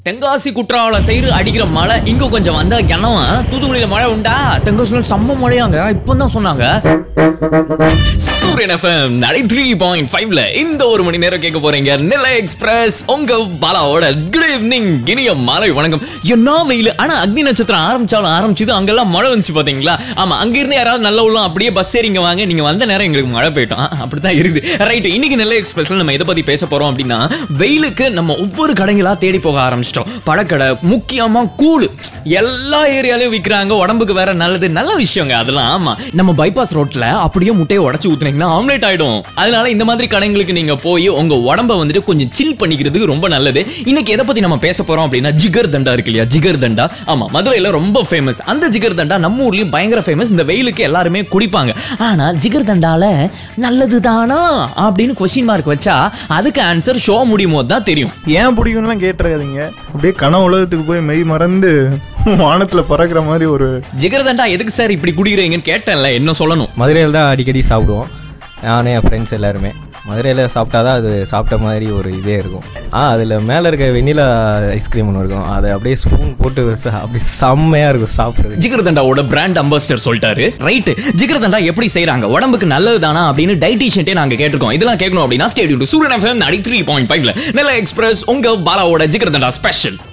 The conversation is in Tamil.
தென்காசி குற்றால சைடு அடிக்கிற மழை இங்க கொஞ்சம் வந்தா கிணவா தூத்துக்குடியில மழை உண்டா தென்காசில செம்ம மழையாங்க இப்போ தான் சொன்னாங்க சூரியன் எஃப்எம் நடி த்ரீ பாயிண்ட் ஃபைவ்ல இந்த ஒரு மணி நேரம் கேட்க போறீங்க நிலை எக்ஸ்பிரஸ் உங்க பாலாவோட குட் ஈவினிங் இனிய மாலை வணக்கம் என்ன வெயில் ஆனா அக்னி நட்சத்திரம் ஆரம்பிச்சாலும் ஆரம்பிச்சது அங்கெல்லாம் மழை வந்துச்சு பாத்தீங்களா ஆமா அங்க இருந்து யாராவது நல்ல உள்ளம் அப்படியே பஸ் ஏறிங்க வாங்க நீங்க வந்த நேரம் எங்களுக்கு மழை போயிட்டோம் ஆ, அப்படித்தான் இருக்குது ரைட் இன்னைக்கு நெல்லை எக்ஸ்பிரஸ்ல நம்ம எதை பத்தி பேச போறோம் அப்படின்னா வெயிலுக்கு நம்ம ஒவ்வொரு கடைகளா தேடி போக ஆரம்பிச்சிட்டோம் பழக்கடை முக்கியமா கூழ் எல்லா ஏரியாலயும் விக்கிறாங்க உடம்புக்கு வேற நல்லது நல்ல விஷயங்க அதெல்லாம் ஆமா நம்ம பைபாஸ் ரோட்ல அப்படியே முட்டையை உடைச்சு ஊத்துனீங்கன்னா ஆம்லேட் ஆயிடும் அதனால இந்த மாதிரி கடைங்களுக்கு நீங்க போய் உங்க உடம்ப வந்துட்டு கொஞ்சம் சில் பண்ணிக்கிறதுக்கு ரொம்ப நல்லது இன்னைக்கு எதை பத்தி நம்ம பேச போறோம் அப்படின்னா ஜிகர் தண்டா இருக்கு இல்லையா ஜிகர் தண்டா ஆமா மதுரையில ரொம்ப ஃபேமஸ் அந்த ஜிகர் தண்டா நம்ம ஊர்லயும் பயங்கர ஃபேமஸ் இந்த வெயிலுக்கு எல்லாருமே குடிப்பாங்க ஆனா ஜிகர் தண்டால நல்லது தானா அப்படின்னு கொஸ்டின் மார்க் வச்சா அதுக்கு ஆன்சர் ஷோ முடியும் போது தான் தெரியும் ஏன் பிடிக்கும்லாம் கேட்டுறாதீங்க அப்படியே கனவு உலகத்துக்கு போய் மெய் மறந்து வானத்துல பறக்கிற மாதிரி ஒரு ஜிகர் தண்டா எதுக்கு சார் இப்படி குடிக்கிறீங்கன்னு கேட்டேன்ல என்ன சொல்லணும் மதுரையில் தான் அடிக்கடி சாப்பிடுவோம் நானே என் ஃப்ரெண்ட்ஸ் எல்லாருமே மதுரையில் சாப்பிட்டா தான் அது சாப்பிட்ட மாதிரி ஒரு இதே இருக்கும் ஆ அதில் மேலே இருக்க வெண்ணிலா ஐஸ்கிரீம் ஒன்று இருக்கும் அதை அப்படியே ஸ்பூன் போட்டு சா- அப்படி செம்மையாக இருக்கும் சாப்பிட்றது ஜிகர் தண்டாவோட பிராண்ட் அம்பாசிடர் சொல்லிட்டாரு ரைட் ஜிகர் தண்டா எப்படி செய்றாங்க உடம்புக்கு நல்லது தானா அப்படின்னு டைட்டிஷியன்ட்டே நாங்க கேட்டிருக்கோம் இதெல்லாம் கேட்கணும் அப்படின்னா ஸ்டேடியம் சூரியன் எஃப்எம் நடி த்ரீ பாயிண்ட் ஃபைவ்ல நெல்லை எக்ஸ்பிரஸ் உங்க பாலாவோட ஜிகர் தண்டா ஸ்பெஷல்